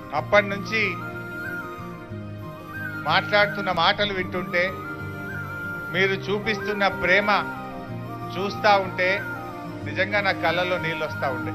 అప్పటి నుంచి మాట్లాడుతున్న మాటలు వింటుంటే మీరు చూపిస్తున్న ప్రేమ చూస్తా ఉంటే నిజంగా నా కళ్ళలో నీళ్ళు వస్తూ ఉండే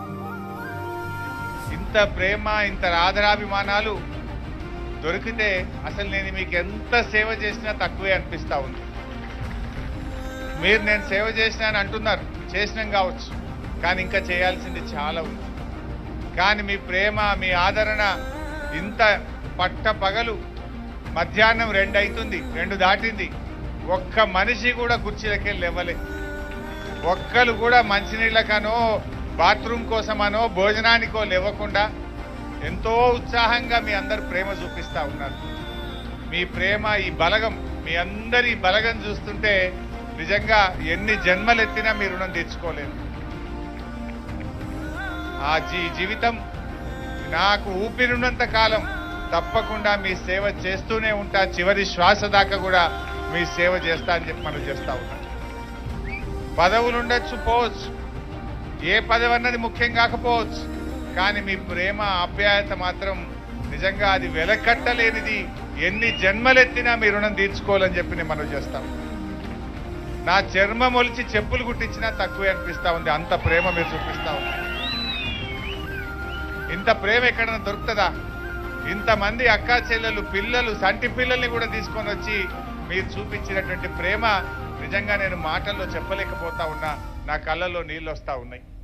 ఇంత ప్రేమ ఇంత ఆదరాభిమానాలు దొరికితే అసలు నేను మీకు ఎంత సేవ చేసినా తక్కువే అనిపిస్తా ఉంది మీరు నేను సేవ చేసినా అని అంటున్నారు చేసినాం కావచ్చు కానీ ఇంకా చేయాల్సింది చాలా ఉంది కానీ మీ ప్రేమ మీ ఆదరణ ఇంత పట్ట పగలు మధ్యాహ్నం రెండు అవుతుంది రెండు దాటింది ఒక్క మనిషి కూడా కుర్చీలకి లేవలే ఒక్కరు కూడా మంచినీళ్ళకనో బాత్రూమ్ కోసమనో భోజనానికో లేవకుండా ఎంతో ఉత్సాహంగా మీ అందరు ప్రేమ చూపిస్తా ఉన్నారు మీ ప్రేమ ఈ బలగం మీ అందరి బలగం చూస్తుంటే నిజంగా ఎన్ని జన్మలెత్తినా మీ రుణం తీర్చుకోలేరు ఆ జీ జీవితం నాకు ఊపిరినంత కాలం తప్పకుండా మీ సేవ చేస్తూనే ఉంటా చివరి శ్వాస దాకా కూడా మీ సేవ చేస్తా అని చెప్పి మనం చేస్తా ఉన్నాం పదవులు ఉండొచ్చు పోవచ్చు ఏ పదవి అన్నది ముఖ్యం కాకపోవచ్చు కానీ మీ ప్రేమ ఆప్యాయత మాత్రం నిజంగా అది వెలకట్టలేనిది ఎన్ని జన్మలెత్తినా మీ రుణం తీర్చుకోవాలని చెప్పి నేను మనం చేస్తాం నా చర్మం ఒలిచి చెప్పులు కుట్టించినా తక్కువే అనిపిస్తా ఉంది అంత ప్రేమ మీరు చూపిస్తా ఉంది ఇంత ప్రేమ ఎక్కడైనా దొరుకుతుందా ఇంతమంది అక్కా చెల్లెలు పిల్లలు సంటి పిల్లల్ని కూడా తీసుకొని వచ్చి మీరు చూపించినటువంటి ప్రేమ నిజంగా నేను మాటల్లో చెప్పలేకపోతా ఉన్నా నా కళ్ళల్లో నీళ్ళు వస్తా ఉన్నాయి